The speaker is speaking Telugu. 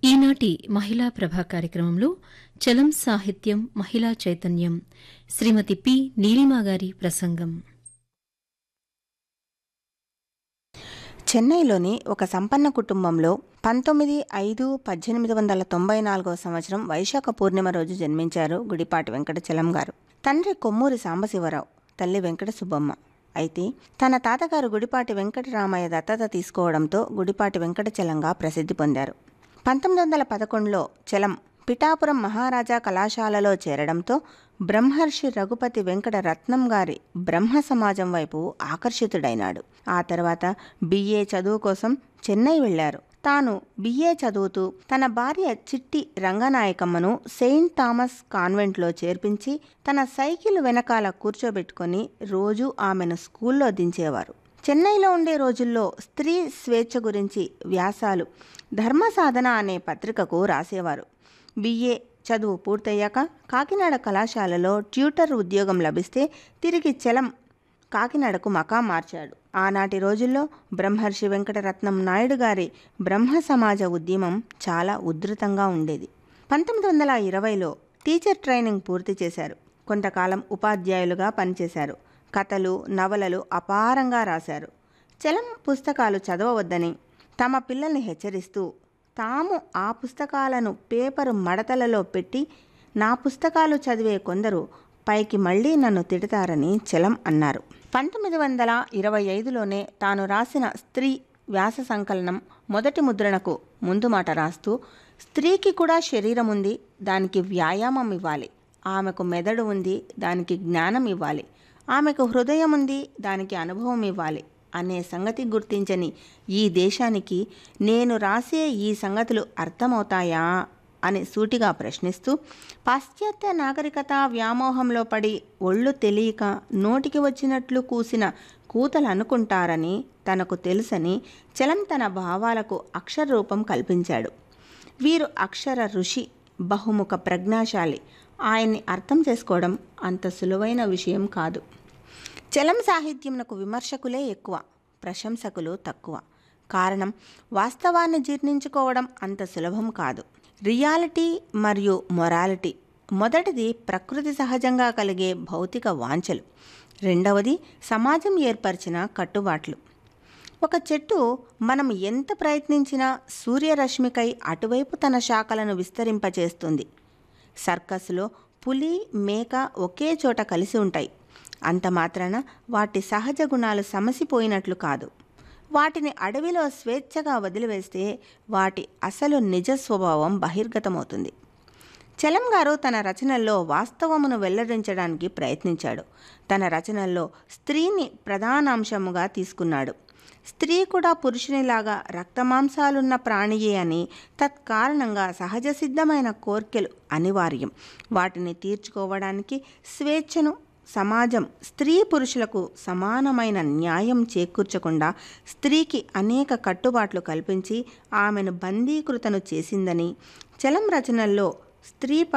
ఈనాటి మహిళా ప్రభా కార్యక్రమంలో చలం సాహిత్యం మహిళా చైతన్యం శ్రీమతి పి నీలిమా గారి ప్రసంగం చెన్నైలోని ఒక సంపన్న కుటుంబంలో పంతొమ్మిది ఐదు పద్దెనిమిది వందల తొంభై నాలుగవ సంవత్సరం వైశాఖ పూర్ణిమ రోజు జన్మించారు గుడిపాటి వెంకటచలం గారు తండ్రి కొమ్మూరి సాంబశివరావు తల్లి వెంకట సుబ్బమ్మ అయితే తన తాతగారు గుడిపాటి వెంకటరామయ్య దత్తత తీసుకోవడంతో గుడిపాటి వెంకటచలంగా ప్రసిద్ధి పొందారు పంతొమ్మిది వందల పదకొండులో చలం పిఠాపురం మహారాజా కళాశాలలో చేరడంతో బ్రహ్మర్షి రఘుపతి వెంకట రత్నం గారి బ్రహ్మ సమాజం వైపు ఆకర్షితుడైనాడు ఆ తర్వాత బిఏ చదువు కోసం చెన్నై వెళ్లారు తాను బిఏ చదువుతూ తన భార్య చిట్టి రంగనాయకమ్మను సెయింట్ థామస్ కాన్వెంట్లో చేర్పించి తన సైకిల్ వెనకాల కూర్చోబెట్టుకొని రోజూ ఆమెను స్కూల్లో దించేవారు చెన్నైలో ఉండే రోజుల్లో స్త్రీ స్వేచ్ఛ గురించి వ్యాసాలు ధర్మ సాధన అనే పత్రికకు రాసేవారు బిఏ చదువు పూర్తయ్యాక కాకినాడ కళాశాలలో ట్యూటర్ ఉద్యోగం లభిస్తే తిరిగి చలం కాకినాడకు మకా మార్చాడు ఆనాటి రోజుల్లో బ్రహ్మర్షి వెంకటరత్నం నాయుడు గారి బ్రహ్మ సమాజ ఉద్యమం చాలా ఉధృతంగా ఉండేది పంతొమ్మిది వందల ఇరవైలో టీచర్ ట్రైనింగ్ పూర్తి చేశారు కొంతకాలం ఉపాధ్యాయులుగా పనిచేశారు కథలు నవలలు అపారంగా రాశారు చలం పుస్తకాలు చదవవద్దని తమ పిల్లల్ని హెచ్చరిస్తూ తాము ఆ పుస్తకాలను పేపరు మడతలలో పెట్టి నా పుస్తకాలు చదివే కొందరు పైకి మళ్ళీ నన్ను తిడతారని చలం అన్నారు పంతొమ్మిది వందల ఇరవై ఐదులోనే తాను రాసిన స్త్రీ వ్యాస సంకలనం మొదటి ముద్రణకు ముందు మాట రాస్తూ స్త్రీకి కూడా శరీరం ఉంది దానికి వ్యాయామం ఇవ్వాలి ఆమెకు మెదడు ఉంది దానికి జ్ఞానం ఇవ్వాలి ఆమెకు హృదయం ఉంది దానికి అనుభవం ఇవ్వాలి అనే సంగతి గుర్తించని ఈ దేశానికి నేను రాసే ఈ సంగతులు అర్థమవుతాయా అని సూటిగా ప్రశ్నిస్తూ పాశ్చాత్య నాగరికత వ్యామోహంలో పడి ఒళ్ళు తెలియక నోటికి వచ్చినట్లు కూసిన కూతలు అనుకుంటారని తనకు తెలుసని చలం తన భావాలకు అక్షరరూపం కల్పించాడు వీరు అక్షర ఋషి బహుముఖ ప్రజ్ఞాశాలి ఆయన్ని అర్థం చేసుకోవడం అంత సులువైన విషయం కాదు చలం సాహిత్యంకు విమర్శకులే ఎక్కువ ప్రశంసకులు తక్కువ కారణం వాస్తవాన్ని జీర్ణించుకోవడం అంత సులభం కాదు రియాలిటీ మరియు మొరాలిటీ మొదటిది ప్రకృతి సహజంగా కలిగే భౌతిక వాంఛలు రెండవది సమాజం ఏర్పరిచిన కట్టుబాట్లు ఒక చెట్టు మనం ఎంత ప్రయత్నించినా సూర్యరశ్మికై అటువైపు తన శాఖలను విస్తరింపచేస్తుంది సర్కస్లో పులి మేక ఒకే చోట కలిసి ఉంటాయి అంత మాత్రాన వాటి సహజ గుణాలు సమసిపోయినట్లు కాదు వాటిని అడవిలో స్వేచ్ఛగా వదిలివేస్తే వాటి అసలు నిజ స్వభావం బహిర్గతమవుతుంది చలం గారు తన రచనల్లో వాస్తవమును వెల్లడించడానికి ప్రయత్నించాడు తన రచనల్లో స్త్రీని ప్రధానాంశముగా తీసుకున్నాడు స్త్రీ కూడా పురుషునిలాగా రక్తమాంసాలున్న ప్రాణియే అని తత్కారణంగా సహజ సిద్ధమైన కోర్కెలు అనివార్యం వాటిని తీర్చుకోవడానికి స్వేచ్ఛను సమాజం స్త్రీ పురుషులకు సమానమైన న్యాయం చేకూర్చకుండా స్త్రీకి అనేక కట్టుబాట్లు కల్పించి ఆమెను బందీకృతను చేసిందని చలం రచనల్లో స్త్రీ